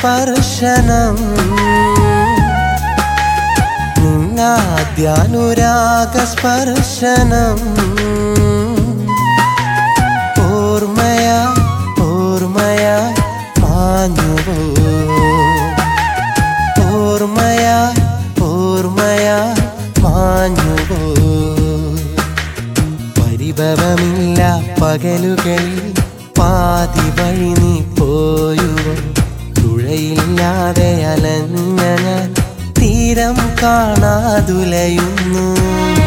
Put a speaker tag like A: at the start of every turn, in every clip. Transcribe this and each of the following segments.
A: സ്പർശനം നിന്നാദ്യാനുരാഗ സ്പർശനം ഓർമ്മയാ ഓർമ്മയാ മാഞ്ഞുവോ ഓർമ്മയാ ഓർമ്മയാ മാഞ്ഞുവോ പരിഭവമില്ല പകലുകളിൽ പാതി വഴി നീ പോയുവോ തുഴയില്ലാതെ അലഞ്ഞ ഞാൻ തീരം കാണാതുലയുന്നു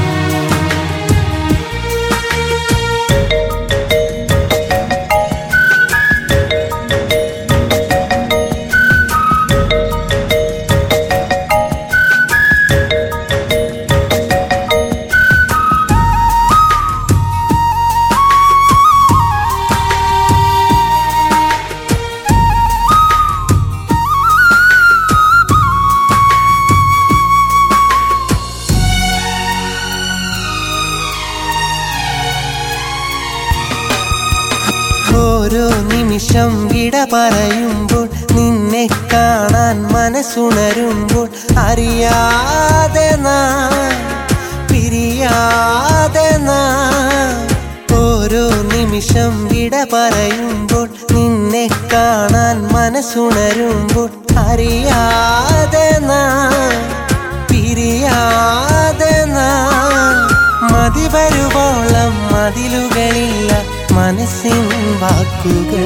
A: ഓരോ നിമിഷം വിട പറയുമ്പോൾ നിന്നെ കാണാൻ മനസ്സുണരുമ്പോൾ അറിയാതെ നാം പിരിയാതെ നാം ഓരോ നിമിഷം വിട പറയുമ്പോൾ നിന്നെ കാണാൻ മനസ്സുണരുമ്പോൾ അറിയാതെ നാം പിരിയാതെ നാം മതി വരുവോളം മതിലുകളില്ല മനസ്സിൻ വാക്കുകൾ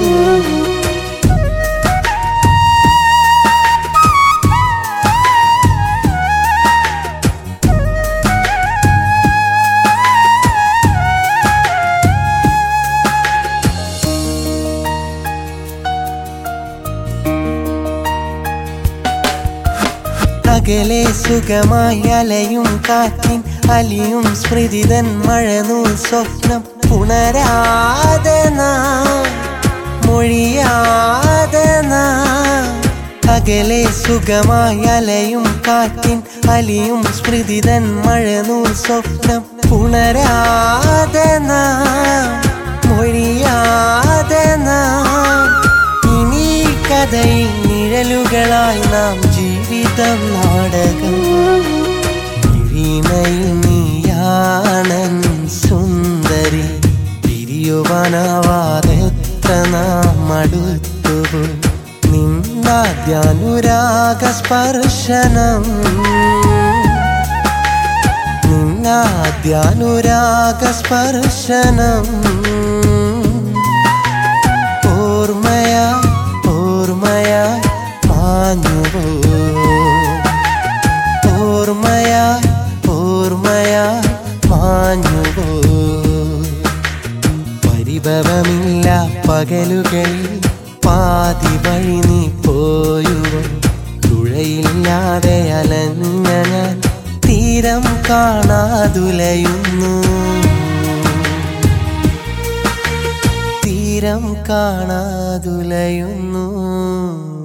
A: അകലെ സുഖമായി അലയും കാറ്റിൻ അലിയും സ്മൃതിതൻ മഴനൂൽ സ്വപ്നം പുണരാതെ നാം മൊഴിയാതെ നാം അകലെ സുഖമായി അലയും കാറ്റിൻ അലിയും സ്മൃതിതൻ മഴനൂൽ സ്വപ്നം പുണരാതെ നാം മൊഴിയാതെ നാം ഇനി കഥയിൽ നിഴലുകളായി നാം ജീവിതം നാടകം വീണയിൽ നീയാണൻ സുന്ദരി പിരിയുവാനാവാതെ എത്ര നാം അടുത്തുപോയി നിന്നാദ്യാനുരാഗ സ്പർശനം നിന്നാദ്യാനുരാഗ സ്പർശനം ഓർമ്മയാ ഓർമ്മയാ മാഞ്ഞുവോ ഓർമ്മയാ ഓർമ്മയാ മാഞ്ഞുവോ പരിഭവമില്ല പകലുകളിൽ പാതി വഴി നീ പോയുവോ തുഴയില്ലാതെ അലഞ്ഞ ഞാൻ തീരം കാണാതുലയുന്നു തീരം കാണാതുലയുന്നു